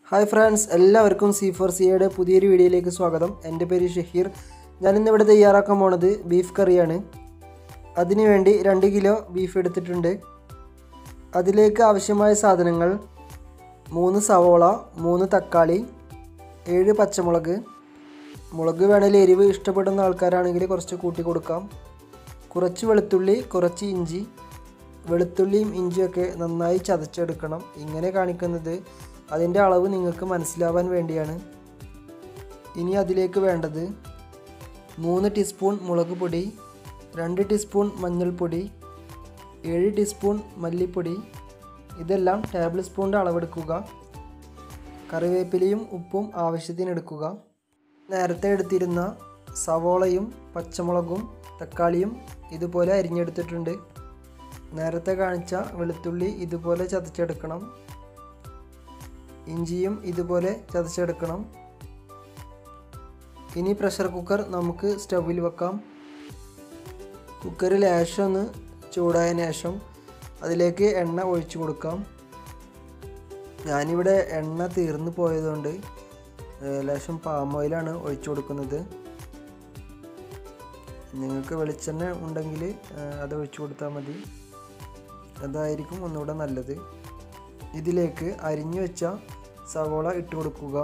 hi friends എല്ലാവർക്കും C four സിയുടെ പുതിയൊരു വീഡിയോയിലേക്ക് സ്വാഗതം എൻ്റെ പേര് ഷഹീർ ഞാനിന്ന് ഇവിടെ തയ്യാറാക്കാൻ പോണത് ബീഫ് കറിയാണ് അതിനുവേണ്ടി രണ്ട് കിലോ ബീഫ് എടുത്തിട്ടുണ്ട് അതിലേക്ക് ആവശ്യമായ സാധനങ്ങൾ മൂന്ന് സവോള മൂന്ന് തക്കാളി ഏഴ് പച്ചമുളക് മുളക് വേണേൽ എരിവ് ഇഷ്ടപ്പെടുന്ന ആൾക്കാരാണെങ്കിൽ കുറച്ച് കൂട്ടി കൊടുക്കാം കുറച്ച് വെളുത്തുള്ളി കുറച്ച് ഇഞ്ചി വെളുത്തുള്ളിയും ഇഞ്ചിയൊക്കെ നന്നായി ചതച്ചെടുക്കണം ഇങ്ങനെ കാണിക്കുന്നത് അതിൻ്റെ അളവ് നിങ്ങൾക്ക് മനസ്സിലാവാൻ വേണ്ടിയാണ് ഇനി അതിലേക്ക് വേണ്ടത് മൂന്ന് ടീസ്പൂൺ മുളക് പൊടി രണ്ട് ടീസ്പൂൺ മഞ്ഞൾപ്പൊടി ഏഴ് ടീസ്പൂൺ മല്ലിപ്പൊടി ഇതെല്ലാം ടേബിൾ സ്പൂണിൻ്റെ അളവെടുക്കുക കറിവേപ്പിലയും ഉപ്പും ആവശ്യത്തിന് എടുക്കുക നേരത്തെ എടുത്തിരുന്ന സവോളയും പച്ചമുളകും തക്കാളിയും ഇതുപോലെ അരിഞ്ഞെടുത്തിട്ടുണ്ട് നേരത്തെ കാണിച്ച വെളുത്തുള്ളി ഇതുപോലെ ചതച്ചെടുക്കണം ഇഞ്ചിയും ഇതുപോലെ ചതച്ചെടുക്കണം ഇനി പ്രഷർ കുക്കർ നമുക്ക് സ്റ്റൗവിൽ വെക്കാം കുക്കർ ലേശം ഒന്ന് ചൂടായതിനു ശേഷം അതിലേക്ക് എണ്ണ ഒഴിച്ചു കൊടുക്കാം ഞാനിവിടെ എണ്ണ തീർന്നു പോയതുകൊണ്ട് ഏഹ്, ലേശം പാം ഓയിലാണ് ഒഴിച്ചു കൊടുക്കുന്നത് നിങ്ങൾക്ക് വെളിച്ചെണ്ണ ഉണ്ടെങ്കിൽ ഏഹ്, അത് ഒഴിച്ചു കൊടുത്താൽ മതി അതായിരിക്കും ഒന്നുകൂടെ നല്ലത് ഇതിലേക്ക് അരിഞ്ഞു വെച്ച സവോള ഇട്ട് കൊടുക്കുക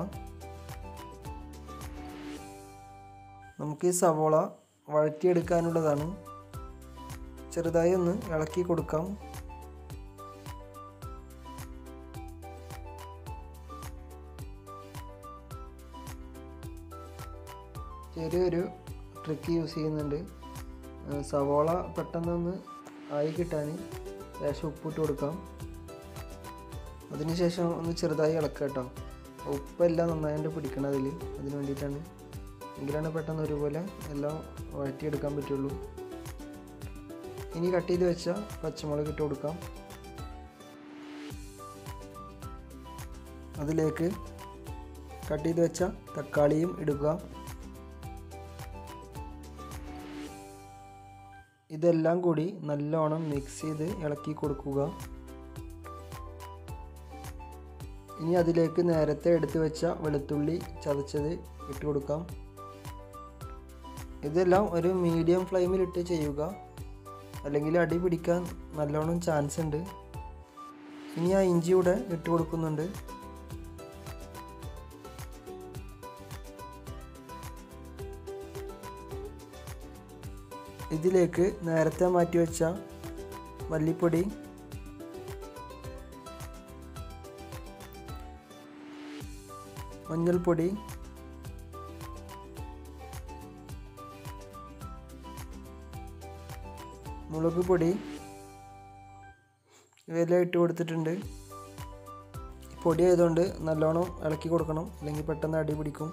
നമുക്ക് ഈ സവോള വഴറ്റിയെടുക്കാനുള്ളതാണ് ചെറുതായി ഒന്ന് ഇളക്കി കൊടുക്കാം ചെറിയൊരു ട്രിക്ക് യൂസ് ചെയ്യുന്നുണ്ട് ഏഹ് സവോള പെട്ടെന്നൊന്ന് ആയി കിട്ടാൻ ലേശം ഉപ്പിട്ട് കൊടുക്കാം അതിനുശേഷം ഒന്ന് ചെറുതായി ഇളക്കുക കേട്ടോ ഉപ്പെല്ലാം നന്നായിട്ട് പിടിക്കണം അതിൽ അതിന് വേണ്ടിയിട്ടാണ് എങ്കിലാണ് പെട്ടെന്ന് ഒരുപോലെ എല്ലാം വഴറ്റിയെടുക്കാൻ പറ്റുള്ളൂ ഇനി കട്ട് ചെയ്ത് വെച്ച പച്ചമുളക് ഇട്ട് കൊടുക്കാം അതിലേക്ക് കട്ട് ചെയ്ത് വെച്ച തക്കാളിയും ഇടുക ഇതെല്ലാം കൂടി നല്ലോണം മിക്സ് ചെയ്ത് ഇളക്കി കൊടുക്കുക ഇനി അതിലേക്ക് നേരത്തെ എടുത്തു വെച്ച വെളുത്തുള്ളി ചതച്ചത് ഇട്ട് കൊടുക്കാം ഇതെല്ലാം ഒരു മീഡിയം ഫ്ലെയിമിലിട്ട് ചെയ്യുക അല്ലെങ്കിൽ അടി പിടിക്കാൻ നല്ലോണം ചാൻസ് ഉണ്ട് ഇനി ആ ഇഞ്ചി കൂടെ ഇട്ട് കൊടുക്കുന്നുണ്ട് ഇതിലേക്ക് നേരത്തെ മാറ്റി വെച്ച മല്ലിപ്പൊടി മഞ്ഞൾപ്പൊടി മുളക് പൊടി ഇവയെല്ലാം ഇട്ട് കൊടുത്തിട്ടുണ്ട് പൊടി ആയതുകൊണ്ട് നല്ലോണം ഇളക്കി കൊടുക്കണം അല്ലെങ്കിൽ പെട്ടെന്ന് അടി പിടിക്കും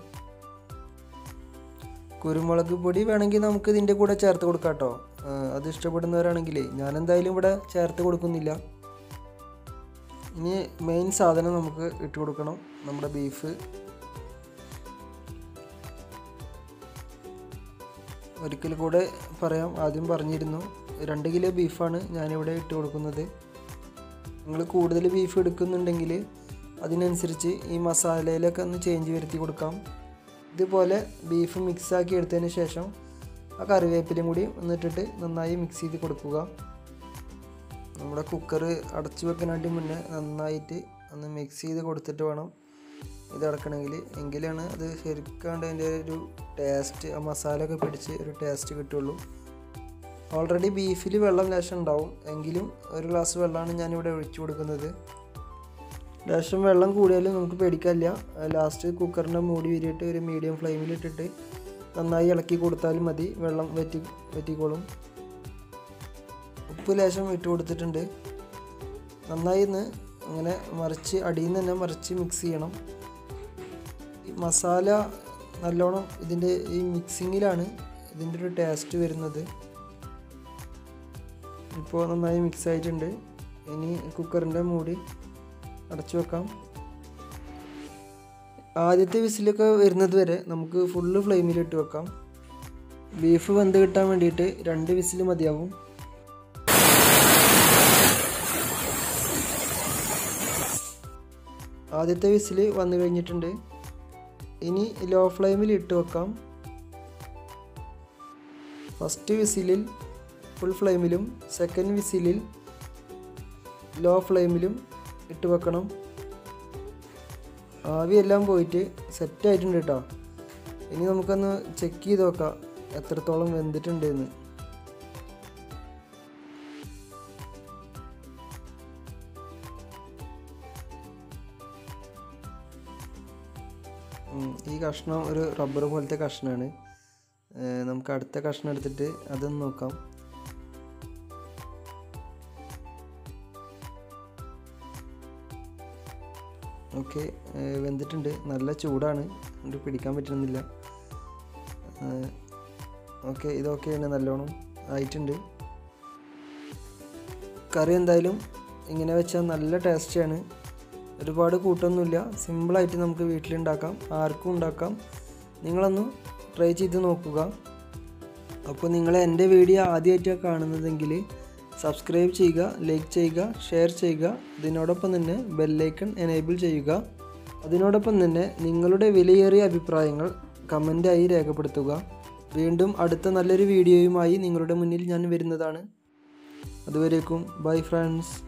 കുരുമുളക് പൊടി വേണമെങ്കിൽ നമുക്ക് ഇതിൻ്റെ കൂടെ ചേർത്ത് കൊടുക്കാം കേട്ടോ അത് ഇഷ്ടപ്പെടുന്നവരാണെങ്കിലേ ഞാൻ എന്തായാലും ഇവിടെ ചേർത്ത് കൊടുക്കുന്നില്ല ഇനി മെയിൻ സാധനം നമുക്ക് ഇട്ട് കൊടുക്കണം നമ്മുടെ ബീഫ് ഒരിക്കൽ കൂടെ പറയാം ആദ്യം പറഞ്ഞിരുന്നു രണ്ട് കിലോ ബീഫാണ് ഞാനിവിടെ ഇട്ട് കൊടുക്കുന്നത് നിങ്ങൾ കൂടുതൽ ബീഫ് എടുക്കുന്നുണ്ടെങ്കിൽ അതിനനുസരിച്ച് ഈ മസാലയിലൊക്കെ ഒന്ന് ചേഞ്ച് വരുത്തി കൊടുക്കാം ഇതുപോലെ ബീഫ് മിക്സാക്കി എടുത്തതിന് ശേഷം ആ കറിവേപ്പിലയും കൂടി ഒന്നിട്ടിട്ട് നന്നായി മിക്സ് ചെയ്ത് കൊടുക്കുക നമ്മുടെ കുക്കർ അടച്ചു വെക്കാനായിട്ട് മുന്നേ നന്നായിട്ട് ഒന്ന് മിക്സ് ചെയ്ത് കൊടുത്തിട്ട് വേണം ഇത് അടക്കണമെങ്കിൽ എങ്കിലാണ് അത് ശരിക്കാണ്ട് അതിൻ്റെ ഒരു ടേസ്റ്റ് ആ മസാല ഒക്കെ പിടിച്ച് ഒരു ടേസ്റ്റ് കിട്ടുള്ളൂ ഓൾറെഡി ബീഫിൽ വെള്ളം ലേശം ഉണ്ടാവും എങ്കിലും ഒരു ഗ്ലാസ് വെള്ളമാണ് ഞാനിവിടെ ഒഴിച്ചു കൊടുക്കുന്നത് ലേശം വെള്ളം കൂടിയാലും നമുക്ക് പേടിക്കാനില്ല ലാസ്റ്റ് കുക്കറിൻ്റെ മൂടി വിരിയിട്ട് ഒരു മീഡിയം ഫ്ലെയിമിലിട്ടിട്ട് നന്നായി ഇളക്കി കൊടുത്താലും മതി വെള്ളം വറ്റി വറ്റിക്കോളും ഉപ്പ് ലേശം ഇട്ട് കൊടുത്തിട്ടുണ്ട് നന്നായി ഒന്ന് അങ്ങനെ മറിച്ച് അടിയിൽ നിന്ന് തന്നെ മറിച്ച് മിക്സ് ചെയ്യണം ഈ മസാല നല്ലോണം ഇതിൻ്റെ ഈ മിക്സിങ്ങിലാണ് ഇതിൻ്റെ ഒരു ടേസ്റ്റ് വരുന്നത് ഇപ്പോൾ നന്നായി മിക്സ് ആയിട്ടുണ്ട് ഇനി കുക്കറിൻ്റെ മൂടി അടച്ചു വെക്കാം ആദ്യത്തെ വിസിലൊക്കെ വരുന്നത് വരെ നമുക്ക് ഫുള്ള് ഫ്ലെയിമിലിട്ട് വെക്കാം ബീഫ് വെന്ത് കിട്ടാൻ വേണ്ടിയിട്ട് രണ്ട് വിസിൽ മതിയാവും ആദ്യത്തെ വിസിൽ വന്നു കഴിഞ്ഞിട്ടുണ്ട് ഇനി ലോ ഫ്ലെയിമിൽ ഇട്ട് വെക്കാം ഫസ്റ്റ് വിസിലിൽ ഫുൾ ഫ്ലെയിമിലും സെക്കൻഡ് വിസിലിൽ ലോ ഫ്ലെയിമിലും ഇട്ട് വെക്കണം ആവിയെല്ലാം പോയിട്ട് സെറ്റായിട്ടുണ്ട് കേട്ടോ ഇനി നമുക്കൊന്ന് ചെക്ക് ചെയ്ത് നോക്കാം എത്രത്തോളം വെന്തിട്ടുണ്ട് എന്ന് ഉം, ഈ കഷ്ണം ഒരു റബ്ബർ പോലത്തെ കഷ്ണമാണ് ഏഹ് നമുക്ക് അടുത്ത കഷ്ണം എടുത്തിട്ട് അതൊന്ന് നോക്കാം ഓക്കെ വെന്തിട്ടുണ്ട് നല്ല ചൂടാണ് അതുകൊണ്ട് പിടിക്കാൻ പറ്റുന്നില്ല ഓക്കെ ഇതൊക്കെയാണ് നല്ലോണം ആയിട്ടുണ്ട് കറി എന്തായാലും ഇങ്ങനെ വെച്ചാൽ നല്ല ടേസ്റ്റിയാണ് ഒരുപാട് കൂട്ടൊന്നുമില്ല സിമ്പിളായിട്ട് നമുക്ക് വീട്ടിലുണ്ടാക്കാം ആർക്കും ഉണ്ടാക്കാം നിങ്ങളൊന്ന് ട്രൈ ചെയ്ത് നോക്കുക അപ്പോൾ നിങ്ങൾ എൻ്റെ വീഡിയോ ആദ്യമായിട്ടാണ് കാണുന്നതെങ്കിൽ സബ്സ്ക്രൈബ് ചെയ്യുക ലൈക്ക് ചെയ്യുക ഷെയർ ചെയ്യുക ഇതിനോടൊപ്പം തന്നെ ബെല്ലൈക്കൺ എനേബിൾ ചെയ്യുക അതിനോടൊപ്പം തന്നെ നിങ്ങളുടെ വിലയേറിയ അഭിപ്രായങ്ങൾ കമൻ്റായി രേഖപ്പെടുത്തുക വീണ്ടും അടുത്ത നല്ലൊരു വീഡിയോയുമായി നിങ്ങളുടെ മുന്നിൽ ഞാൻ വരുന്നതാണ് അതുവരേക്കും ബൈ ഫ്രണ്ട്സ്